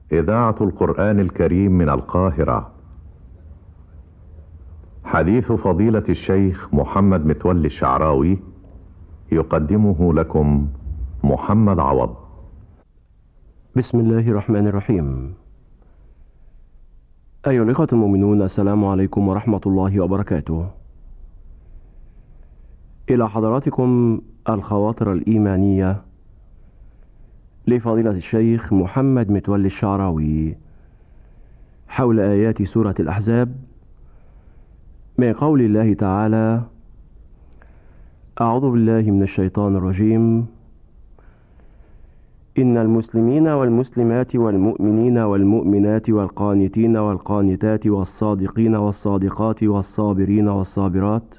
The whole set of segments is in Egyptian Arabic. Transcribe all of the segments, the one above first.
إذاعة القرآن الكريم من القاهرة حديث فضيلة الشيخ محمد متولي الشعراوي يقدمه لكم محمد عوض بسم الله الرحمن الرحيم أيها الإخوة المؤمنون السلام عليكم ورحمة الله وبركاته إلى حضراتكم الخواطر الإيمانية لفضيلة الشيخ محمد متولي الشعراوي حول آيات سورة الأحزاب من قول الله تعالى أعوذ بالله من الشيطان الرجيم إن المسلمين والمسلمات والمؤمنين والمؤمنات والقانتين والقانتات والصادقين والصادقات والصابرين والصابرات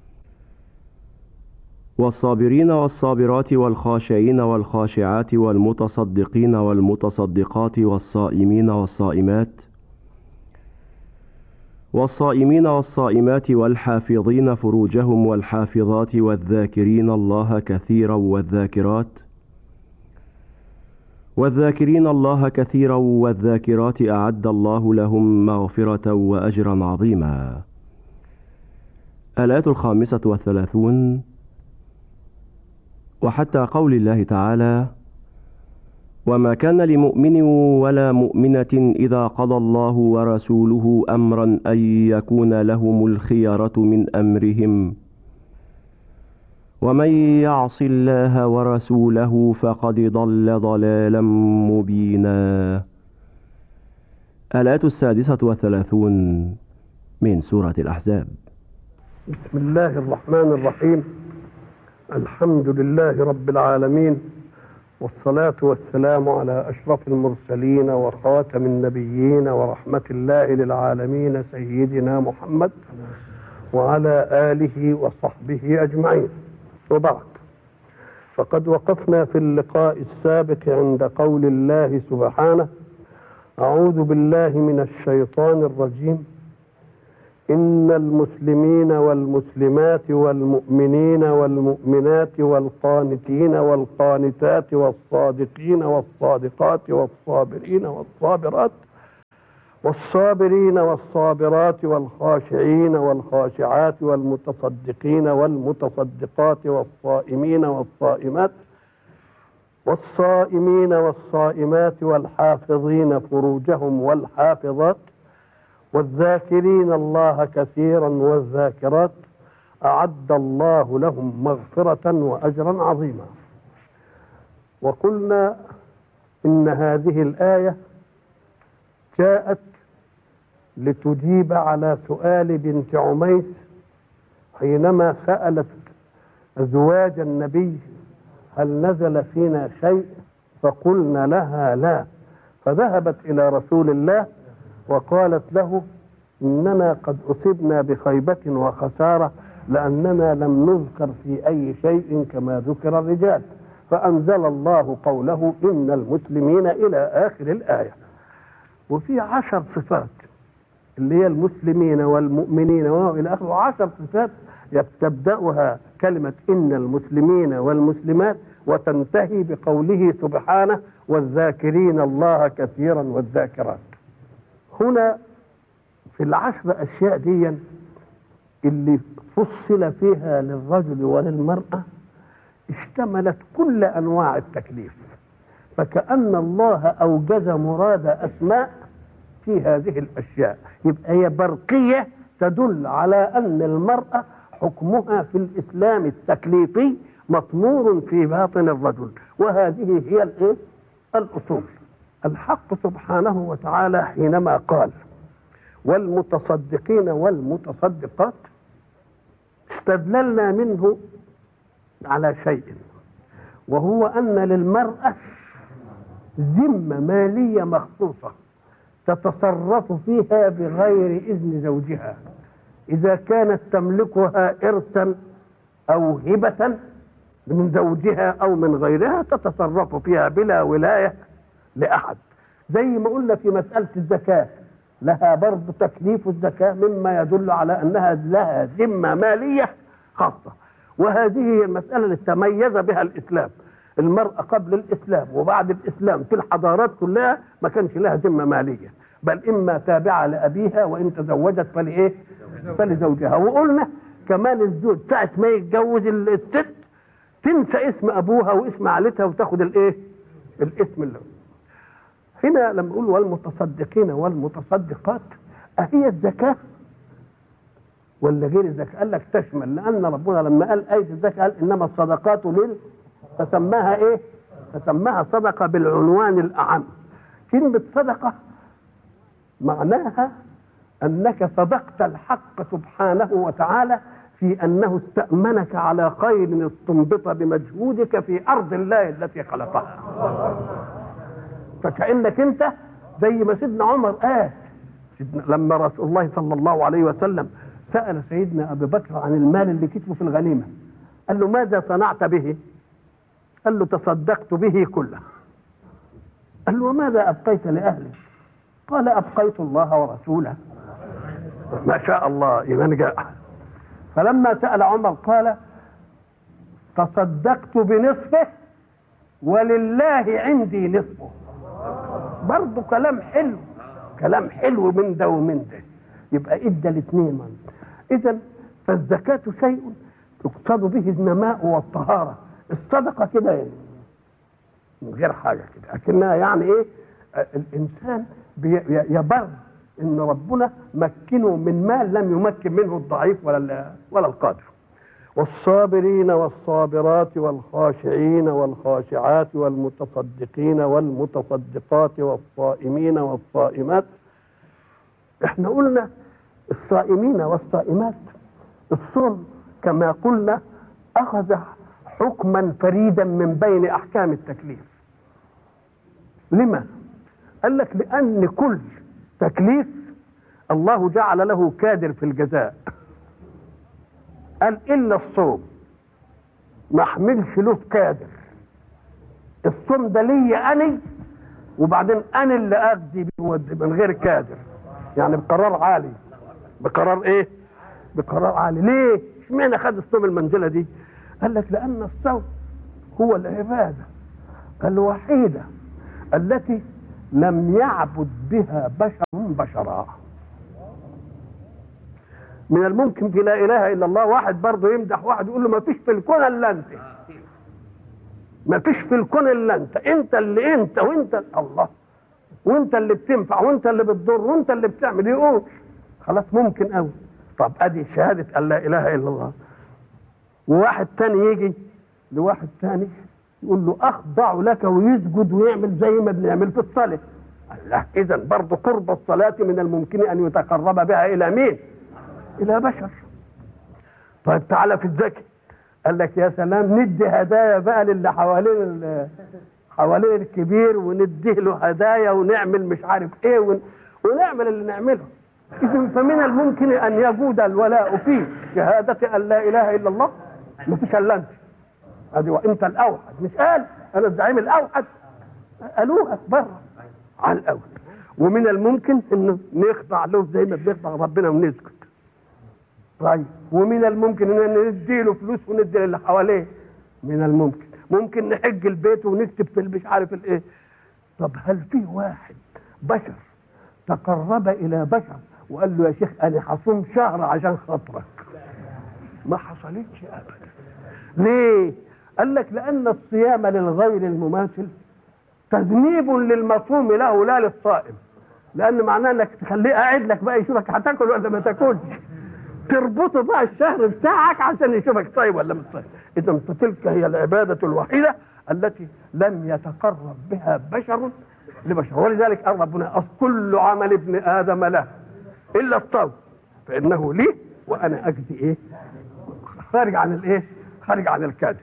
والصابرين والصابرات والخاشعين والخاشعات والمتصدقين والمتصدقات والصائمين والصائمات والصائمين والصائمات والحافظين فروجهم والحافظات والذاكرين الله كثيرا والذاكرات والذاكرين الله كثيرا والذاكرات أعد الله لهم مغفرة وأجرا عظيما الآية الخامسة والثلاثون وحتى قول الله تعالى وما كان لمؤمن ولا مؤمنة إذا قضى الله ورسوله أمرا أن يكون لهم الخيرة من أمرهم ومن يعص الله ورسوله فقد ضل ضلالا مبينا الآية السادسة والثلاثون من سورة الأحزاب بسم الله الرحمن الرحيم الحمد لله رب العالمين والصلاة والسلام على أشرف المرسلين وخاتم النبيين ورحمة الله للعالمين سيدنا محمد وعلى آله وصحبه أجمعين وبعد فقد وقفنا في اللقاء السابق عند قول الله سبحانه أعوذ بالله من الشيطان الرجيم إن المسلمين والمسلمات والمؤمنين والمؤمنات والقانتين والقانتات والصادقين والصادقات والصابرين والصابرات والصابرين والصابرات والخاشعين والخاشعات والمتصدقين والمتصدقات والصائمين والصائمات والصائمين والصائمات والحافظين فروجهم والحافظات والذاكرين الله كثيرا والذاكرات أعد الله لهم مغفرة وأجرا عظيما وقلنا إن هذه الآية جاءت لتجيب على سؤال بنت عميس حينما سألت أزواج النبي هل نزل فينا شيء فقلنا لها لا فذهبت إلى رسول الله وقالت له إننا قد أصبنا بخيبة وخسارة لأننا لم نذكر في أي شيء كما ذكر الرجال فأنزل الله قوله إن المسلمين إلى آخر الآية وفي عشر صفات اللي هي المسلمين والمؤمنين وإلى آخره عشر صفات تبدأها كلمة إن المسلمين والمسلمات وتنتهي بقوله سبحانه والذاكرين الله كثيرا والذاكرات هنا في العشر أشياء دي اللي فصل فيها للرجل وللمرأة اشتملت كل أنواع التكليف فكأن الله أوجز مراد أسماء في هذه الأشياء يبقى هي برقية تدل على أن المرأة حكمها في الإسلام التكليفي مطمور في باطن الرجل وهذه هي الإيه؟ الأصول الحق سبحانه وتعالى حينما قال والمتصدقين والمتصدقات استدللنا منه على شيء وهو أن للمرأة ذمة مالية مخصوصة تتصرف فيها بغير إذن زوجها إذا كانت تملكها إرثا أو هبة من زوجها أو من غيرها تتصرف فيها بلا ولاية لأحد زي ما قلنا في مسألة الزكاة لها برضه تكليف الزكاة مما يدل على أنها لها ذمة مالية خاصة وهذه هي المسألة التي تميز بها الإسلام المرأة قبل الإسلام وبعد الإسلام في الحضارات كلها ما كانش لها ذمة مالية بل إما تابعة لأبيها وإن تزوجت فلإيه؟ فلزوجها وقلنا كمان الزوج ساعة ما يتجوز الست تنسى اسم أبوها واسم عائلتها وتاخد الإيه؟ الاسم اللي هنا لما يقول والمتصدقين والمتصدقات أهي الزكاة ولا غير الزكاة قال لك تشمل لأن ربنا لما قال آية الزكاة قال إنما الصدقات لل فسماها إيه؟ فسماها صدقة بالعنوان الأعم كلمة صدقة معناها أنك صدقت الحق سبحانه وتعالى في أنه استأمنك على خير استنبط بمجهودك في أرض الله التي خلقها فكأنك أنت زي ما سيدنا عمر قال سيدنا لما رسول الله صلى الله عليه وسلم سأل سيدنا أبي بكر عن المال اللي كتبه في الغنيمة قال له ماذا صنعت به قال له تصدقت به كله قال له وماذا أبقيت لأهلك قال أبقيت الله ورسوله ما شاء الله إيمان جاء فلما سأل عمر قال تصدقت بنصفه ولله عندي نصفه برضه كلام حلو كلام حلو من ده ومن ده يبقى ادى الاثنين اذا فالزكاة شيء يقصد به النماء والطهارة الصدقة كده يعني من غير حاجة كده لكنها يعني ايه الانسان يبر ان ربنا مكنه من مال لم يمكن منه الضعيف ولا ولا القادر والصابرين والصابرات والخاشعين والخاشعات والمتصدقين والمتصدقات والصائمين والصائمات احنا قلنا الصائمين والصائمات الصوم كما قلنا اخذ حكما فريدا من بين احكام التكليف لما قال لك لان كل تكليف الله جعل له كادر في الجزاء قال الا الصوم ما احملش له كادر الصوم ده ليا اني وبعدين انا اللي اقضي بيه من غير كادر يعني بقرار عالي بقرار ايه بقرار عالي ليه اشمعنى خد الصوم المنزله دي قال لك لان الصوم هو العباده الوحيده التي لم يعبد بها بشر بشرا من الممكن في لا اله الا الله واحد برضه يمدح واحد يقول له ما فيش في الكون الا انت ما فيش في الكون الا انت انت اللي انت وانت الله وانت اللي بتنفع وانت اللي بتضر وانت اللي بتعمل يقول خلاص ممكن قوي طب ادي شهاده ان لا اله الا الله وواحد تاني يجي لواحد تاني يقول له اخضع لك ويسجد ويعمل زي ما بنعمل في الصلاه الله اذا برضه قرب الصلاه من الممكن ان يتقرب بها الى مين الى بشر طيب تعالى في الزكي قال لك يا سلام ندي هدايا بقى للي حوالين حوالين الكبير ونديه له هدايا ونعمل مش عارف ايه ون... ونعمل اللي نعمله اذا فمن الممكن ان يجود الولاء في شهاده ان لا اله الا الله ما فيش الا انت ادي وانت الاوحد مش قال انا الزعيم الاوحد قالوها بره على الاول ومن الممكن انه نخضع له زي ما بنخضع ربنا ونسكت طيب ومن الممكن ان نديله فلوس وندي اللي حواليه من الممكن ممكن نحج البيت ونكتب في مش عارف الايه طب هل في واحد بشر تقرب الى بشر وقال له يا شيخ انا هصوم شهر عشان خاطرك ما حصلتش ابدا ليه قال لك لان الصيام للغير المماثل تذنيب للمصوم له لا للصائم لان معناه انك تخليه قاعد لك بقى يشوفك هتاكل ولا ما تاكلش تربطه بقى الشهر بتاعك عشان يشوفك صايم ولا مش صايم اذا فتلك هي العباده الوحيده التي لم يتقرب بها بشر لبشر ولذلك قال ربنا كل عمل ابن ادم له الا الصوم فانه لي وانا اجزي ايه خارج عن الايه خارج عن الكادر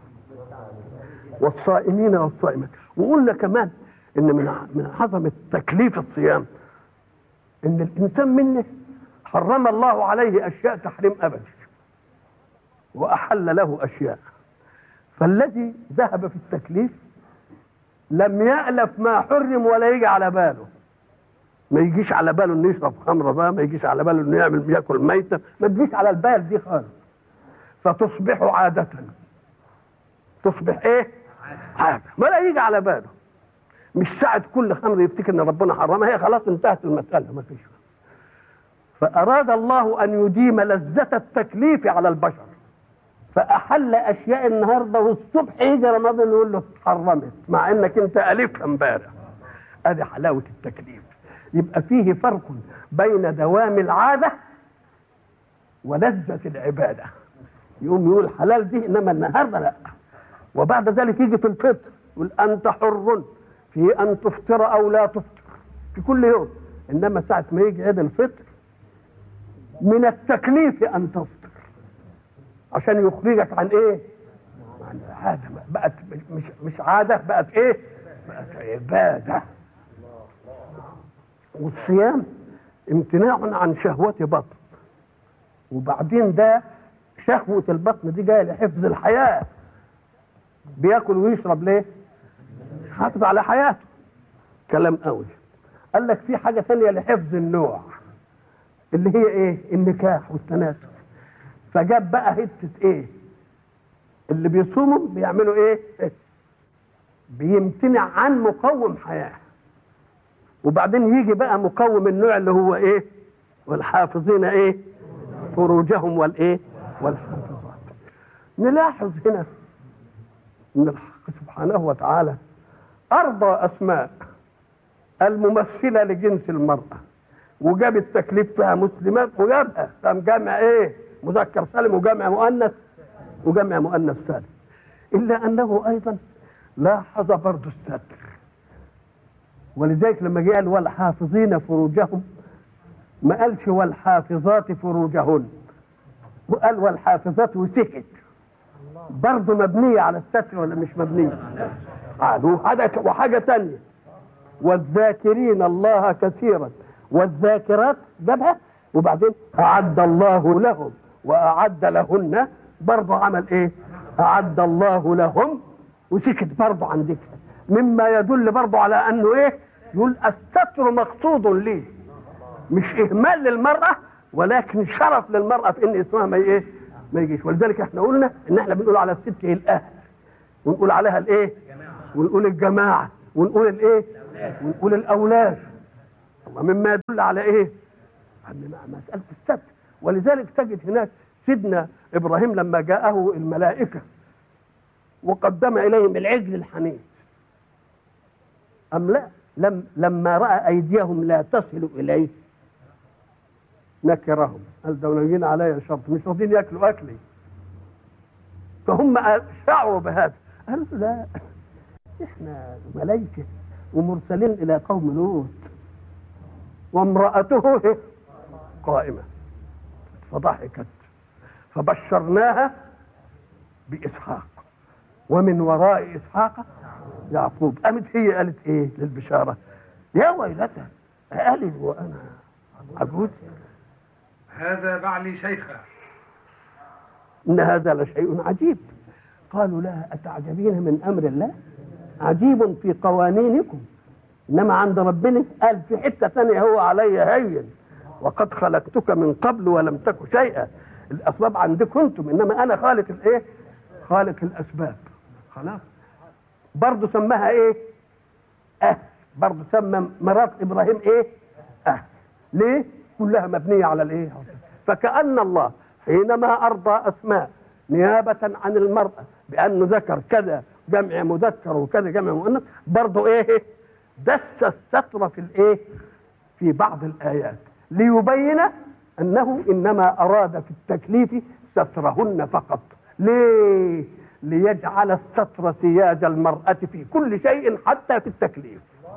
والصائمين والصائمات وقلنا كمان ان من من عظمه تكليف الصيام ان الانسان منه حرم الله عليه اشياء تحريم ابدي واحل له اشياء فالذي ذهب في التكليف لم يألف ما حرم ولا يجي على باله ما يجيش على باله انه يشرب خمره بقى ما يجيش على باله انه يعمل ياكل ميته ما تجيش على البال دي خالص فتصبح عادة تصبح ايه عادة ولا يجي على باله مش ساعة كل خمر يفتكر ان ربنا حرمها هي خلاص انتهت المسألة ما فيش فأراد الله أن يديم لذة التكليف على البشر فأحل أشياء النهارده والصبح يجي رمضان يقول له اتحرمت مع إنك أنت ألفها امبارح أدي حلاوة التكليف يبقى فيه فرق بين دوام العادة ولذة العبادة يقوم يقول حلال دي إنما النهارده لا وبعد ذلك يجي في الفطر يقول أنت حر في أن تفطر أو لا تفطر في كل يوم إنما ساعة ما يجي عيد الفطر من التكليف أن تفطر عشان يخرجك عن إيه؟ عن عادة بقت مش مش عادة بقت إيه؟ بقت عبادة والصيام امتناع عن شهوة بطن وبعدين ده شهوة البطن دي جاية لحفظ الحياة بياكل ويشرب ليه؟ حافظ على حياته كلام قوي قال لك في حاجة ثانية لحفظ النوع اللي هي ايه؟ النكاح والتناسل فجاب بقى حتة ايه؟ اللي بيصوموا بيعملوا ايه؟ بيمتنع عن مقوم حياة وبعدين يجي بقى مقوم النوع اللي هو ايه؟ والحافظين ايه؟ فروجهم والايه؟ والحافظات نلاحظ هنا ان الحق سبحانه وتعالى ارضى اسماء الممثله لجنس المراه وجاب التكليف فيها مسلمات وجابها قام جامع ايه مذكر سالم وجامع مؤنث وجامع مؤنث سالم الا انه ايضا لاحظ برضه الستر ولذلك لما جه قال والحافظين فروجهم ما قالش والحافظات فروجهن وقال والحافظات وسكت برضه مبنية على الستر ولا مش مبنية قالوا حاجة وحاجة تانية والذاكرين الله كثيرا والذاكرات جابها وبعدين أعد الله لهم وأعد لهن برضه عمل إيه؟ أعد الله لهم وسكت برضه عن ذكر مما يدل برضه على أنه إيه؟ يقول الستر مقصود ليه مش إهمال للمرأة ولكن شرف للمرأة في إن اسمها ما إيه؟ ما يجيش ولذلك احنا قلنا ان احنا بنقول على الست هي الاهل ونقول عليها الايه ونقول الجماعه ونقول الايه ونقول الاولاد الله مما يدل على ايه عن مساله الستر ولذلك تجد هناك سيدنا ابراهيم لما جاءه الملائكه وقدم اليهم العجل الحنيف ام لا لم لما راى ايديهم لا تصل اليه نكرهم قال ده ناويين عليا شرط مش راضيين ياكلوا اكلي فهم شعروا بهذا قالوا لا احنا ملائكه ومرسلين الى قوم لوط وامراته قائمه فضحكت فبشرناها باسحاق ومن وراء اسحاق يعقوب قامت هي قالت ايه للبشاره يا ويلتى أألد وأنا عجوز هذا بعلي شيخا إن هذا لشيء عجيب قالوا لها أتعجبين من أمر الله عجيب في قوانينكم إنما عند ربنا قال في حتة ثانية هو علي هين وقد خلقتك من قبل ولم تك شيئا الأسباب عندكم أنتم إنما أنا خالق الإيه خالق الأسباب خلاص برضه سماها إيه أه برضه سمى مرات إبراهيم إيه أه ليه كلها مبنية على الإيه فكأن الله حينما أرضى أسماء نيابة عن المرأة بأنه ذكر كذا جمع مذكر وكذا جمع مؤنث برضه إيه دس الستر في الإيه في بعض الآيات ليبين أنه إنما أراد في التكليف سترهن فقط ليه ليجعل الستر سياج المرأة في كل شيء حتى في التكليف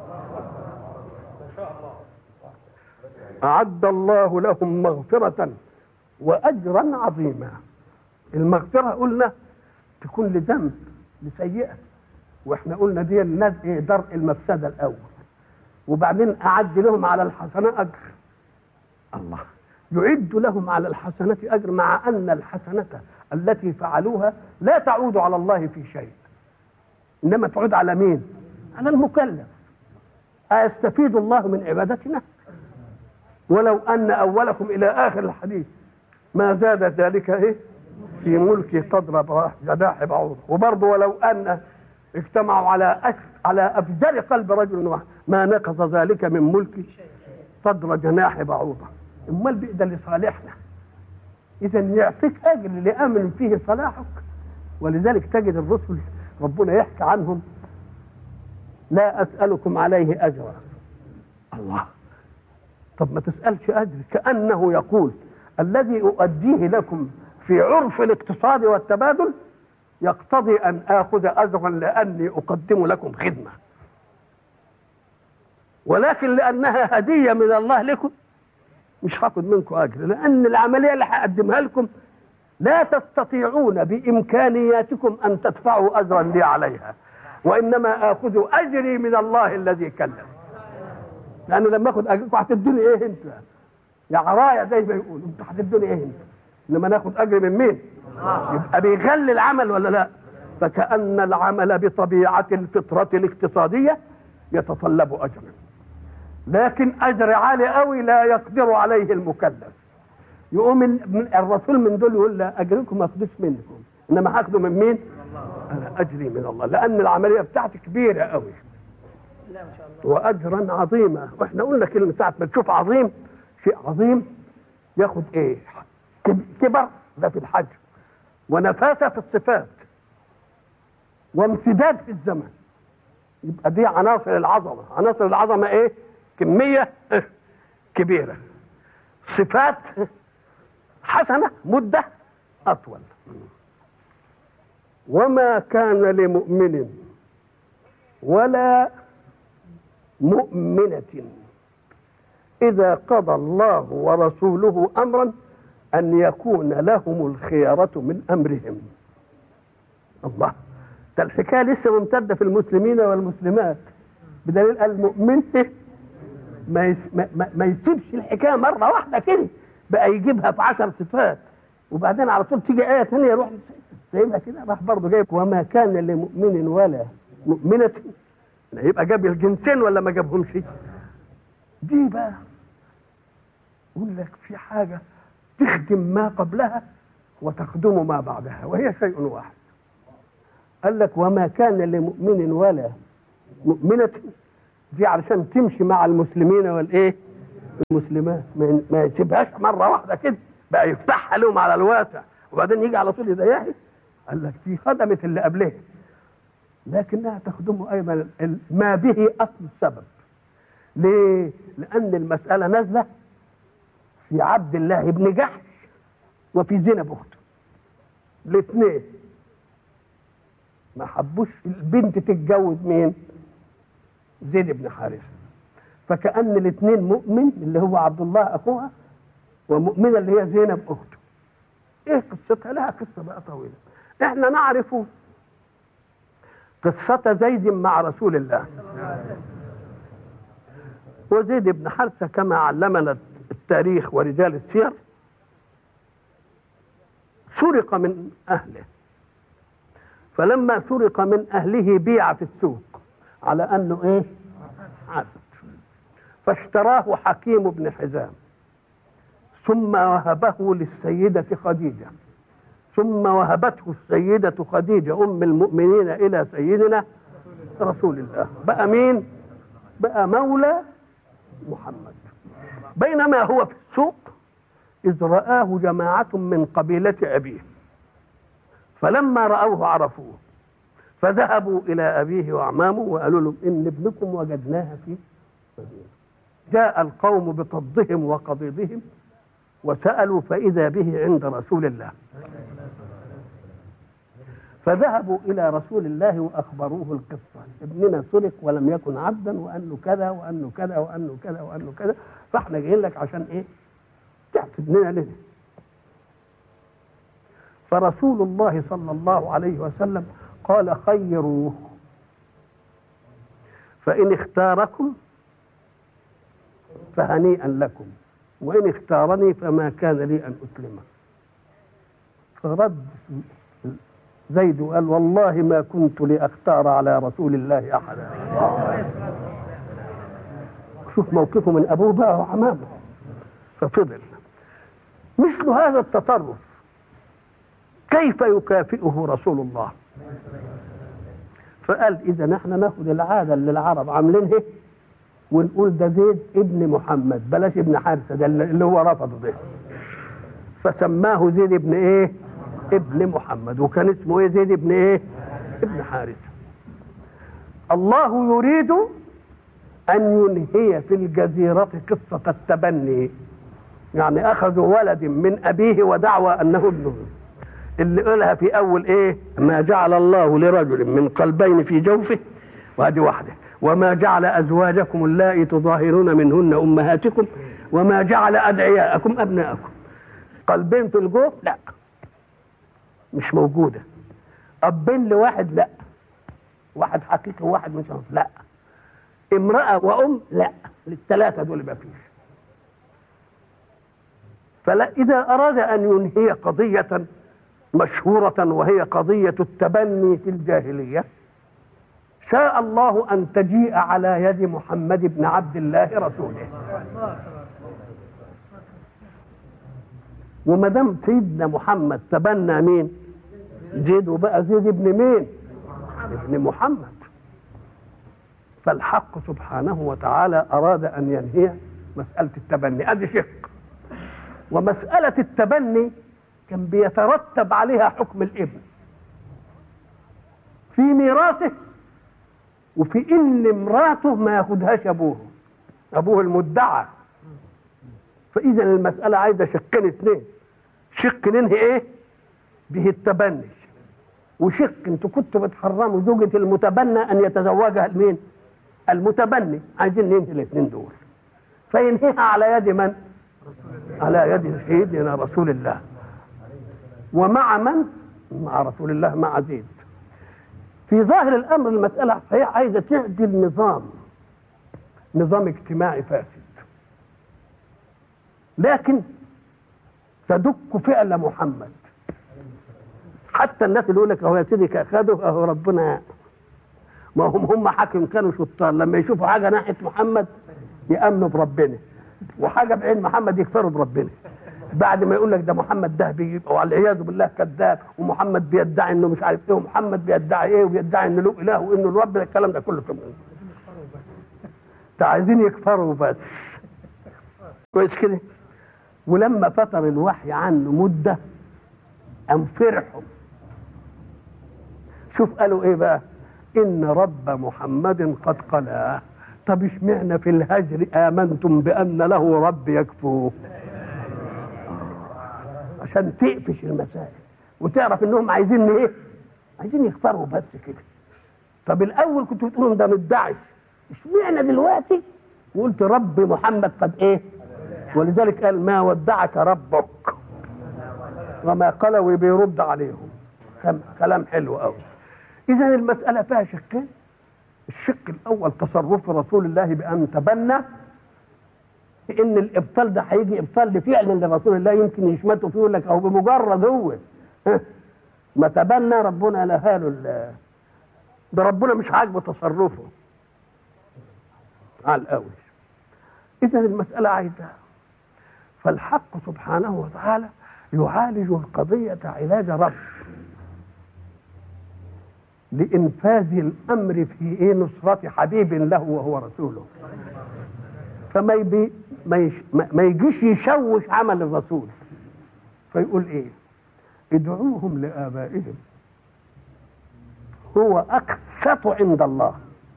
أعد الله لهم مغفرة وأجرا عظيما المغفرة قلنا تكون لذنب لسيئة واحنا قلنا دي الناس ايه درء المفسدة الأول وبعدين أعد لهم على الحسنة أجر الله يعد لهم على الحسنة أجر مع أن الحسنة التي فعلوها لا تعود على الله في شيء إنما تعود على مين على المكلف أيستفيد الله من عبادتنا ولو أن أولكم إلى آخر الحديث ما زاد ذلك إيه في ملكي تضرب جناح بعوض وبرضه ولو أن اجتمعوا على أش... على افجر قلب رجل واحد ما نقص ذلك من ملكي صدر جناح بعوضه امال بقى ده لصالحنا اذا يعطيك اجر لامن فيه صلاحك ولذلك تجد الرسل ربنا يحكي عنهم لا اسالكم عليه اجرا الله طب ما تسالش اجر كانه يقول الذي اؤديه لكم في عرف الاقتصاد والتبادل يقتضي ان اخذ اجرا لاني اقدم لكم خدمه ولكن لانها هديه من الله لكم مش هاخد منكم اجر لان العمليه اللي هقدمها لكم لا تستطيعون بامكانياتكم ان تدفعوا اجرا لي عليها وانما اخذ اجري من الله الذي كلم لانه لما اخذ اجركم هتدوني ايه انتوا يا عرايا زي ما يقولوا انتوا هتدوني ايه انتوا انما ناخد اجر من مين يبقى بيغلي العمل ولا لا فكأن العمل بطبيعة الفطرة الاقتصادية يتطلب أجرا لكن أجر عالي قوي لا يقدر عليه المكلف يقوم الرسول من دول يقول لا أجركم ما أخدوش منكم إنما هاخده من مين؟ أنا أجري من الله لأن العملية بتاعتي كبيرة قوي وأجرا عظيما وإحنا قلنا كلمة ساعة ما تشوف عظيم شيء عظيم ياخد إيه؟ كبر ده في الحجم ونفاسة في الصفات وامتداد في الزمن يبقى دي عناصر العظمة عناصر العظمة ايه كمية كبيرة صفات حسنة مدة أطول وما كان لمؤمن ولا مؤمنة إذا قضى الله ورسوله أمرا أن يكون لهم الخيارة من أمرهم الله ده الحكاية لسه ممتدة في المسلمين والمسلمات بدليل المؤمن ما, يس ما, ما, ما يسيبش الحكاية مرة واحدة كده بقى يجيبها في عشر صفات وبعدين على طول تيجي آية ثانية يروح سايبها كده راح برضه جايب وما كان لمؤمن ولا مؤمنة يبقى جاب الجنسين ولا ما جابهمش دي بقى يقول لك في حاجه تخدم ما قبلها وتخدم ما بعدها وهي شيء واحد قال لك وما كان لمؤمن ولا مؤمنة دي علشان تمشي مع المسلمين والايه المسلمات ما يسيبهاش مرة واحدة كده بقى يفتحها لهم على الواسع وبعدين يجي على طول يضيعها قال لك دي خدمت اللي قبلها لكنها تخدمه ايضا ما به اصل السبب ليه؟ لان المسألة نازلة في عبد الله بن جحش وفي زينب اخته الاثنين ما حبوش البنت تتجوز مين زيد بن حارثه فكأن الاثنين مؤمن اللي هو عبد الله اخوها ومؤمنه اللي هي زينب اخته ايه قصتها لها قصه بقى طويله احنا نعرف قصة زيد مع رسول الله وزيد بن حارثة كما علمنا التاريخ ورجال السير سرق من أهله فلما سرق من أهله بيع في السوق على أنه إيه عبد فاشتراه حكيم بن حزام ثم وهبه للسيدة خديجة ثم وهبته السيدة خديجة أم المؤمنين إلى سيدنا رسول الله بقى مين بقى مولى محمد بينما هو في السوق إذ رآه جماعة من قبيلة أبيه فلما رأوه عرفوه فذهبوا إلى أبيه وأعمامه وقالوا لهم إن ابنكم وجدناها في مدينة جاء القوم بطضهم وقضيضهم وسألوا فإذا به عند رسول الله فذهبوا إلى رسول الله وأخبروه القصة ابننا سرق ولم يكن عبدا وأنه كذا وأنه كذا وأنه كذا وأنه كذا فاحنا جايين لك عشان إيه تعطي ابننا لنا فرسول الله صلى الله عليه وسلم قال خيروه فإن اختاركم فهنيئا لكم وإن اختارني فما كان لي أن أسلمه فرد زيد وقال والله ما كنت لأختار على رسول الله أحدا شوف موقفه من أبوه بقى وعمامه ففضل مثل هذا التطرف كيف يكافئه رسول الله فقال اذا احنا ناخد العاده اللي العرب عاملينها ونقول ده زيد ابن محمد بلاش ابن حارثه ده اللي هو رفضه ده فسماه زيد ابن ايه ابن محمد وكان اسمه ايه زيد ابن ايه ابن حارثه الله يريد ان ينهي في الجزيره قصه التبني يعني اخذوا ولد من ابيه ودعوى انه ابنه اللي قالها في اول ايه ما جعل الله لرجل من قلبين في جوفه وهذه واحده وما جعل ازواجكم اللائي تظاهرون منهن امهاتكم وما جعل ادعياءكم ابناءكم قلبين في الجوف لا مش موجوده ابين لواحد لا واحد حقيقي وواحد مش عارف. لا امراه وام لا للثلاثه دول ما فيش فلا اذا اراد ان ينهي قضيه مشهوره وهي قضيه التبني في الجاهليه شاء الله ان تجيء على يد محمد بن عبد الله رسوله وما دام سيدنا محمد تبنى مين زيد وبقى زيد ابن مين ابن محمد فالحق سبحانه وتعالى اراد ان ينهي مساله التبني ادي شق ومساله التبني كان بيترتب عليها حكم الابن في ميراثه وفي ان امراته ما ياخدهاش ابوه ابوه المدعى فاذا المساله عايزه شقين اثنين شق ننهي ايه به التبني وشق انتوا كنتوا بتحرموا زوجة المتبنى ان يتزوجها المين المتبني عايزين ننهي الاثنين دول فينهيها على يد من على يد سيدنا رسول الله ومع من مع رسول الله مع زيد في ظاهر الامر المساله صحيح عايزه تعدل نظام نظام اجتماعي فاسد لكن تدك فعل محمد حتى الناس اللي يقول لك اهو يا سيدي خدوا اهو ربنا ما هم هم حاكم كانوا شطار لما يشوفوا حاجه ناحيه محمد يامنوا بربنا وحاجه بعين محمد يكفروا بربنا بعد ما يقول لك ده محمد ده بيبقى والعياذ بالله كذاب ومحمد بيدعي انه مش عارف ايه ومحمد بيدعي ايه وبيدعي انه له اله وانه الرب الكلام ده كله كمان ده عايزين يكفروا بس كويس كده ولما فتر الوحي عنه مده قام فرحوا شوف قالوا ايه بقى ان رب محمد قد قلاه طب اشمعنى في الهجر امنتم بان له رب يكفوه عشان تقفش المسائل وتعرف انهم عايزين ايه عايزين يختاروا بس كده طب الاول كنتوا بتقولوا ده مدعي اشمعنى دلوقتي وقلت رب محمد قد ايه ولذلك قال ما ودعك ربك وما قالوا بيرد عليهم كلام حلو قوي اذا المساله فيها شقين الشق الاول تصرف رسول الله بان تبنى ان الابطال ده هيجي ابطال لفعل لرسول الله يمكن يشمته فيه يقول لك او بمجرد هو ما تبنى ربنا لهاله ده ربنا مش عاجبه تصرفه على الاول اذا المساله عايزه فالحق سبحانه وتعالى يعالج القضيه علاج رب لإنفاذ الأمر في إيه نصرة حبيب له وهو رسوله فما يبي ما, يش ما يجيش يشوش عمل الرسول فيقول إيه ادعوهم لآبائهم هو أقسط عند الله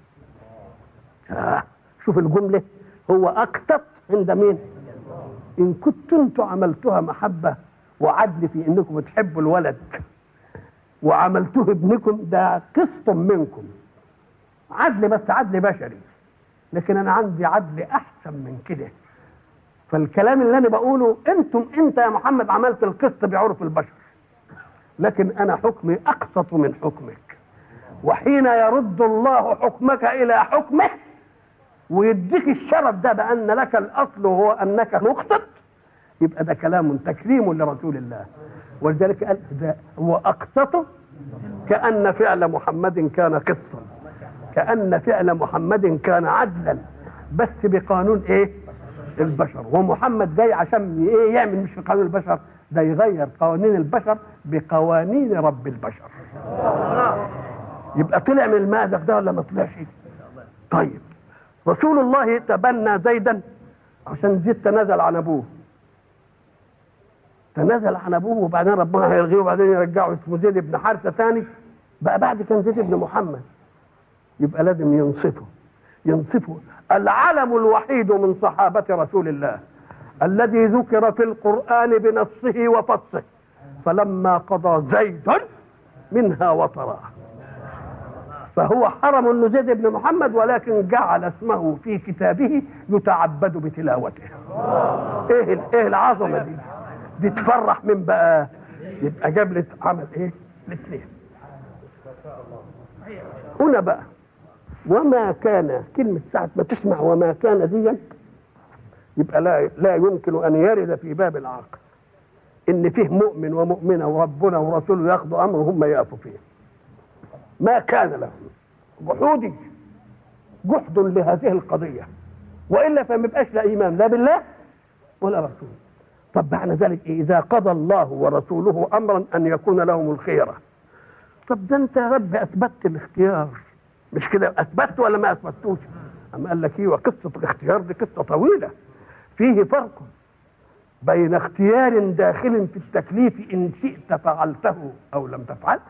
آه شوف الجملة هو أقسط عند مين إن كنتم انتم عملتها محبة وعدل في إنكم بتحبوا الولد وعملته ابنكم ده قسط منكم عدل بس عدل بشري لكن انا عندي عدل احسن من كده فالكلام اللي انا بقوله انتم انت يا محمد عملت القسط بعرف البشر لكن انا حكمي اقسط من حكمك وحين يرد الله حكمك الى حكمه ويديك الشرف ده بان لك الاصل وهو انك مقسط يبقى ده كلام تكريم لرسول الله ولذلك قال ده هو اقسط كان فعل محمد كان قسطا كان فعل محمد كان عدلا بس بقانون ايه البشر ومحمد جاي عشان ايه يعمل مش في قانون البشر ده يغير قوانين البشر بقوانين رب البشر يبقى طلع من المأزق ده ولا ما طلعش طيب رسول الله تبنى زيدا عشان زيد تنازل عن ابوه تنازل عن ابوه وبعدين ربنا هيلغيه وبعدين يرجعه اسمه زيد بن حارثه ثاني بقى بعد كان زيد بن محمد يبقى لازم ينصفه ينصفه العلم الوحيد من صحابة رسول الله الذي ذكر في القرآن بنصه وفصه فلما قضى زيد منها وطرا فهو حرم انه زيد بن محمد ولكن جعل اسمه في كتابه يتعبد بتلاوته ايه ايه العظمه دي دي تفرح من بقى يبقى جاب لي عمل ايه الاثنين هنا بقى وما كان كلمة ساعة ما تسمع وما كان دي يبقى لا لا يمكن أن يرد في باب العقل إن فيه مؤمن ومؤمنة وربنا ورسوله ياخذوا أمر هم يقفوا فيه ما كان لهم جحودي جحد لهذه القضية وإلا فما يبقاش لا إيمان لا بالله ولا رسوله طب معنى ذلك إيه؟ إذا قضى الله ورسوله أمرا أن يكون لهم الخيرة طب ده أنت يا رب أثبتت الاختيار مش كده اثبت ولا ما اثبتوش اما قال لك ايه وقصه الاختيار دي قصه طويله فيه فرق بين اختيار داخل في التكليف ان شئت فعلته او لم تفعل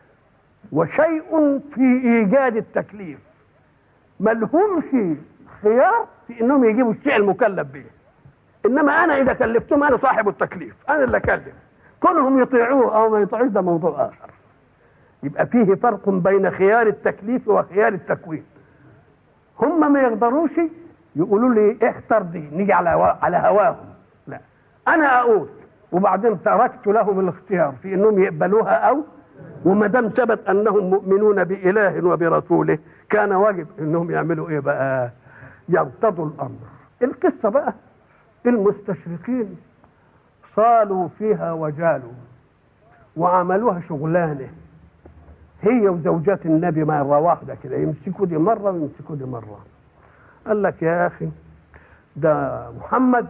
وشيء في ايجاد التكليف ما لهمش خيار في انهم يجيبوا الشيء المكلف به انما انا اذا كلفتهم انا صاحب التكليف انا اللي اكلف كونهم يطيعوه او ما يطيعوش ده موضوع اخر يبقى فيه فرق بين خيار التكليف وخيار التكوين هم ما يقدروش يقولوا لي اختر دي نيجي على على هواهم لا انا اقول وبعدين تركت لهم الاختيار في انهم يقبلوها او وما دام ثبت انهم مؤمنون باله وبرسوله كان واجب انهم يعملوا ايه بقى يرتضوا الامر القصه بقى المستشرقين صالوا فيها وجالوا وعملوها شغلانه هي وزوجات النبي مرة واحدة كده يمسكوا دي مرة ويمسكوا دي مرة قال لك يا أخي ده محمد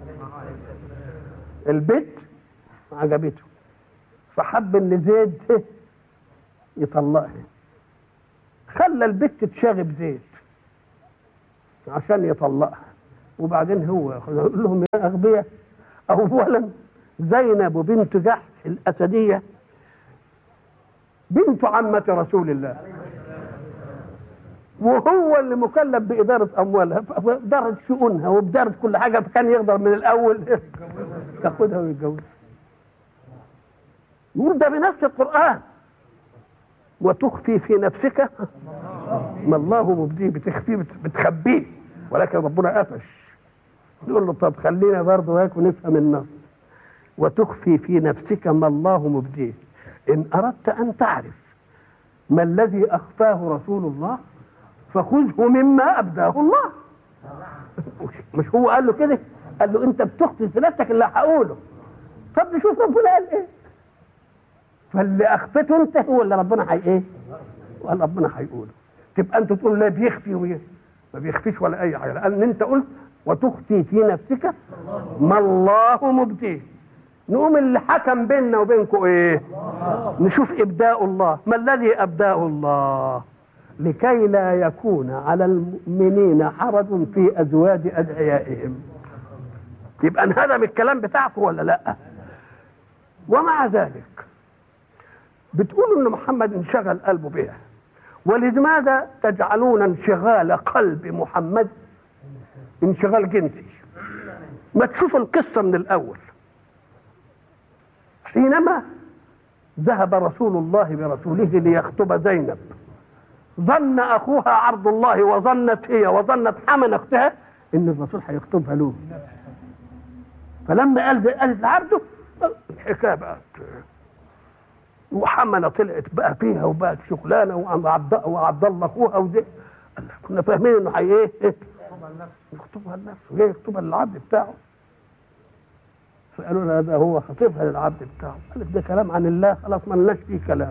البيت عجبته فحب ان زيد يطلقها خلى البت تشاغب زيد عشان يطلقها وبعدين هو يقول لهم يا اغبياء اولا زينب بنت جحش الاسديه بنت عمة رسول الله وهو اللي مكلف بإدارة أموالها بإدارة شؤونها وبإدارة كل حاجة فكان يقدر من الأول ياخدها ويتجوزها يقول ده بنفس القرآن وتخفي في نفسك ما الله مبديه بتخفيه بتخبيه ولكن ربنا قفش يقول له طب خلينا برضه هيك ونفهم النص وتخفي في نفسك ما الله مبديه إن أردت أن تعرف ما الذي أخفاه رسول الله فخذه مما أبداه الله مش هو قال له كده قال له أنت بتخفي في نفسك اللي هقوله طب نشوف ربنا قال إيه فاللي أخفته أنت هو اللي ربنا هي إيه وقال ربنا هيقوله تبقى أنت تقول لا بيخفي ويه ما بيخفيش ولا أي حاجة لأن أنت قلت وتخفي في نفسك ما الله مبديه نقوم اللي حكم بيننا وبينكم ايه نشوف ابداء الله ما الذي ابداه الله لكي لا يكون على المؤمنين حرج في ازواج ادعيائهم يبقى انهدم الكلام بتاعكم ولا لا ومع ذلك بتقولوا ان محمد انشغل قلبه بها ولماذا تجعلون انشغال قلب محمد انشغال جنسي ما تشوف القصه من الاول حينما ذهب رسول الله برسوله ليخطب زينب ظن اخوها عبد الله وظنت هي وظنت حمن اختها ان الرسول هيخطبها له فلما قال قالت لعبده الحكايه بقت وحمنه طلعت بقى فيها وبقت شغلانه وعبد وعبد الله اخوها وزي كنا فاهمين انه هي ايه يخطبها لنفسه ليه يخطبها للعبد بتاعه فقالوا لها ده هو خطيبها للعبد بتاعه قالت ده كلام عن الله خلاص ما لناش فيه كلام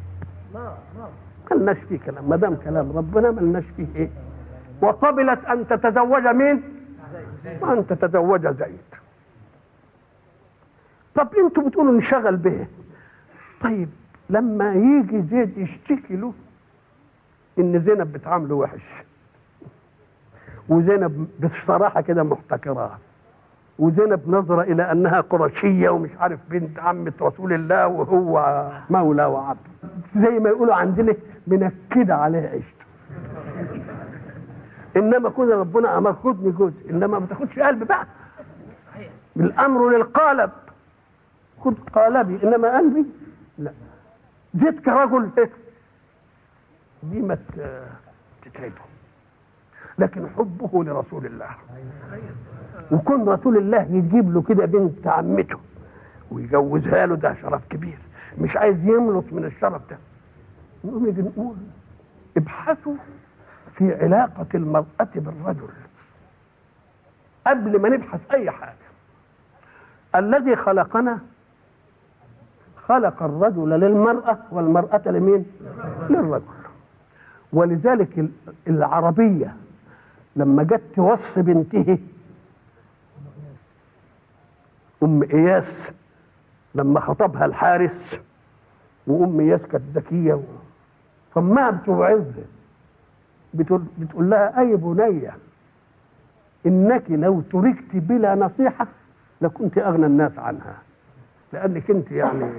ما لناش فيه كلام ما دام كلام ربنا ما لناش فيه ايه وقبلت ان تتزوج مين وان تتزوج زيد طب انتوا بتقولوا انشغل به طيب لما يجي زيد يشتكي له ان زينب بتعامله وحش وزينب بصراحه كده محتكراه وزينب نظرة إلى أنها قرشية ومش عارف بنت عمة رسول الله وهو مولى وعبد زي ما يقولوا عندنا منكدة عليها عيشته إنما كنا ربنا أمر خدني جزء إنما ما تاخدش قلب بقى الأمر للقالب خد قالبي إنما قلبي لا جيت كرجل دي ما تتعبه لكن حبه لرسول الله وكون رسول الله يجيب له كده بنت عمته ويجوزها له ده شرف كبير مش عايز يملط من الشرف ده نقوم نيجي نقول ابحثوا في علاقة المرأة بالرجل قبل ما نبحث أي حاجة الذي خلقنا خلق الرجل للمرأة والمرأة لمين؟ للرجل ولذلك العربية لما جت توصي بنته ام اياس لما خطبها الحارس وام اياس كانت ذكيه فما بتوعظها بتقول, بتقول لها اي بنيه انك لو تركت بلا نصيحه لكنت اغنى الناس عنها لانك انت يعني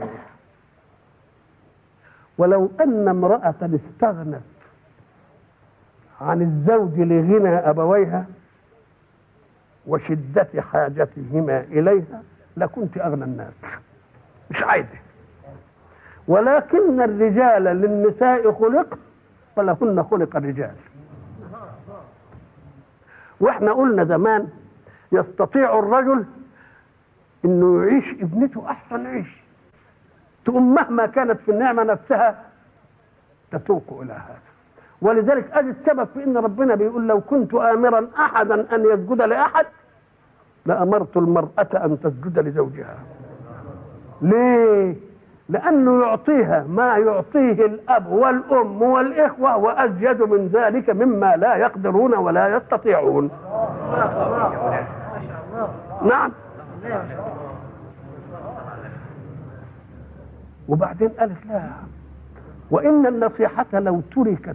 ولو ان امراه استغنت عن الزوج لغنى ابويها وشدة حاجتهما إليها لكنت أغنى الناس مش عايزة ولكن الرجال للنساء خلق ولهن خلق الرجال واحنا قلنا زمان يستطيع الرجل انه يعيش ابنته احسن عيش تقوم مهما كانت في النعمه نفسها تتوق الى هذا ولذلك ادي السبب في ان ربنا بيقول لو كنت امرا احدا ان يسجد لاحد لامرت المراه ان تسجد لزوجها ليه لانه يعطيها ما يعطيه الاب والام والاخوه وازيد من ذلك مما لا يقدرون ولا يستطيعون نعم وبعدين قالت لا وان النصيحه لو تركت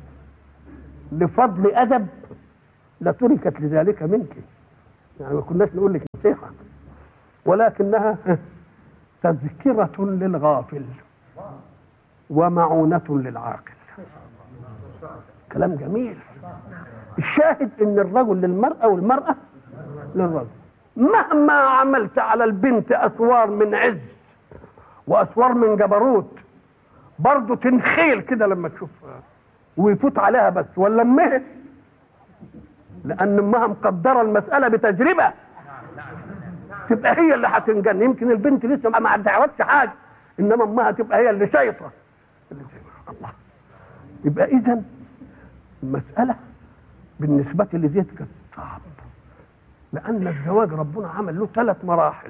لفضل ادب لتركت لذلك منك يعني ما كناش نقول لك نصيحه ولكنها تذكره للغافل ومعونه للعاقل كلام جميل الشاهد ان الرجل للمراه والمراه للرجل مهما عملت على البنت اسوار من عز واسوار من جبروت برضه تنخيل كده لما تشوفها ويفوت عليها بس ولا امها لان امها مقدره المساله بتجربه تبقى هي اللي هتنجن يمكن البنت لسه ما تعرفش حاجه انما امها تبقى هي اللي شايطه الله يبقى اذا المساله بالنسبه لزيد كانت صعب لان الزواج ربنا عمل له ثلاث مراحل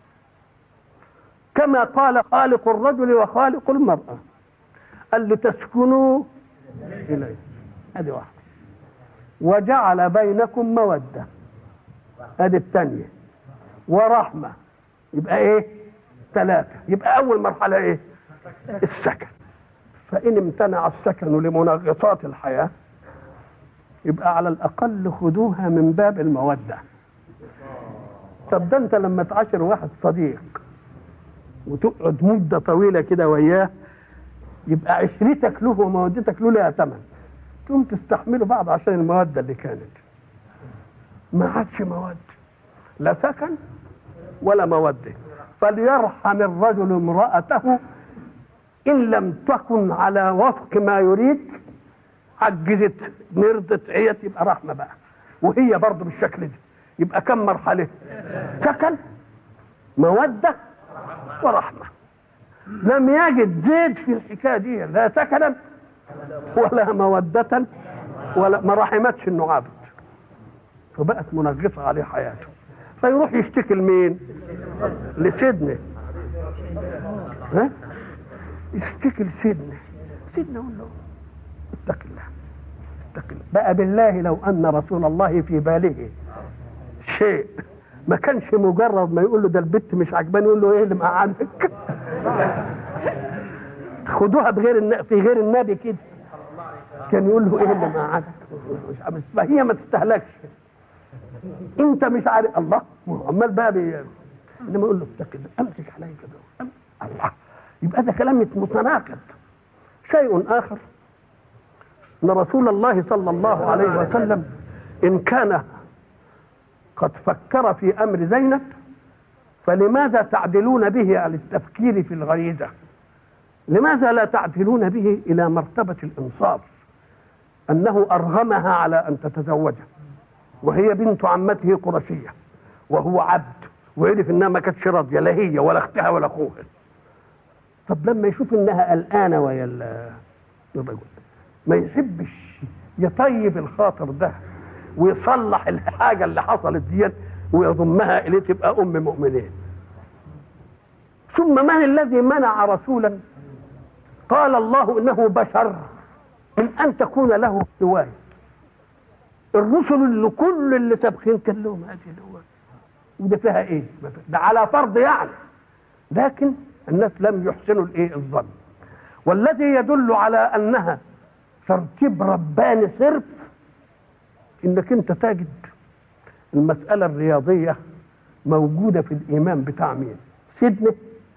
كما قال خالق الرجل وخالق المراه قال لتسكنوا إليه هذه واحدة وجعل بينكم مودة هذه الثانية ورحمة يبقى إيه؟ ثلاثة يبقى أول مرحلة إيه؟ السكن فإن امتنع السكن لمنغصات الحياة يبقى على الأقل خذوها من باب المودة طب ده أنت لما تعاشر واحد صديق وتقعد مدة طويلة كده وياه يبقى عشرتك له ومودتك له لها ثمن تقوم تستحملوا بعض عشان المودة اللي كانت ما عادش مودة لا سكن ولا مودة فليرحم الرجل امرأته إن لم تكن على وفق ما يريد عجزت مرضت عيت يبقى رحمة بقى وهي برضه بالشكل ده يبقى كم مرحلة سكن مودة ورحمة لم يجد زيد في الحكاية دي لا سكنا ولا مودة ولا ما رحمتش انه عبد فبقت منغصة عليه حياته فيروح يشتكي لمين؟ لسيدنا ها؟ يشتكي لسيدنا سيدنا يقول له اتق الله اتق الله بقى بالله لو ان رسول الله في باله شيء ما كانش مجرد ما يقول له ده البت مش عجباني يقول له ايه اللي مقعدك خدوها بغير الن... في غير النبي كده كان يقول له ايه اللي معاك مش عارف فهي ما تستهلكش انت مش عارف الله عمال بقى بي... انما يقول له اتق الله امسك عليا كده أم- الله يبقى ده كلام متناقض شيء اخر ان رسول الله صلى الله عليه وسلم ان كان قد فكر في امر زينب فلماذا تعدلون به على التفكير في الغريزه لماذا لا تعدلون به الى مرتبه الانصاف انه ارغمها على ان تتزوجه وهي بنت عمته قرشيه وهو عبد وعرف انها ما كانتش راضيه لا هي ولا اختها ولا اخوها طب لما يشوف انها قلقانه ويا ال- الرجل ما يحبش يطيب الخاطر ده ويصلح الحاجه اللي حصلت دي ويضمها اليه تبقى ام مؤمنين ثم من الذي منع رسولا قال الله انه بشر من ان تكون له هوايه الرسل اللي كل اللي سابقين كان لهم هذه الهوايه وده فيها ايه ده على فرض يعني لكن الناس لم يحسنوا الايه الظن والذي يدل على انها ترتيب رباني صرف انك انت تجد المساله الرياضيه موجوده في الايمان بتاع مين سيدنا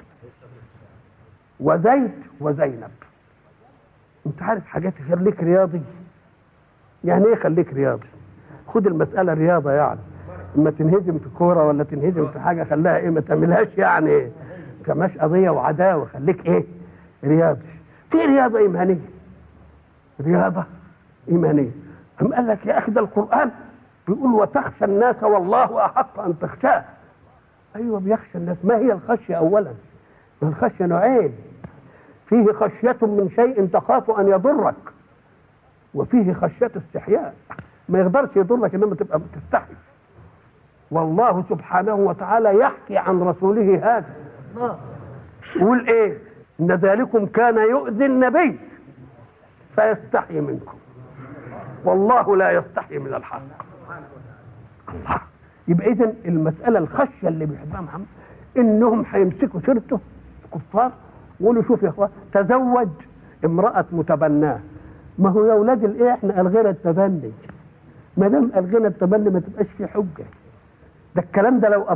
وزيد وزينب انت عارف حاجات يخليك رياضي يعني ايه خليك رياضي خد المساله رياضه يعني اما تنهزم في كوره ولا تنهزم في حاجه خليها ايه ما تعملهاش يعني كماش قضيه وعداوه خليك ايه رياضي في رياضه ايمانيه رياضه ايمانيه أم قال لك يا اخي ده القران بيقول وتخشى الناس والله احق ان تخشاه ايوه بيخشى الناس ما هي الخشيه اولا ما الخشيه نوعين فيه خشيه من شيء تخاف ان يضرك وفيه خشيه استحياء ما يقدرش يضرك انما تبقى تستحي والله سبحانه وتعالى يحكي عن رسوله هذا يقول ايه ان ذلكم كان يؤذي النبي فيستحي منكم والله لا يستحي من الحق الله يبقى اذا المساله الخشيه اللي بيحبها محمد انهم هيمسكوا سيرته الكفار ويقولوا شوف يا اخوان تزوج امراه متبناه ما هو يا اولاد الايه احنا الغينا التبني ما دام الغينا التبني ما تبقاش في حجه ده الكلام ده لو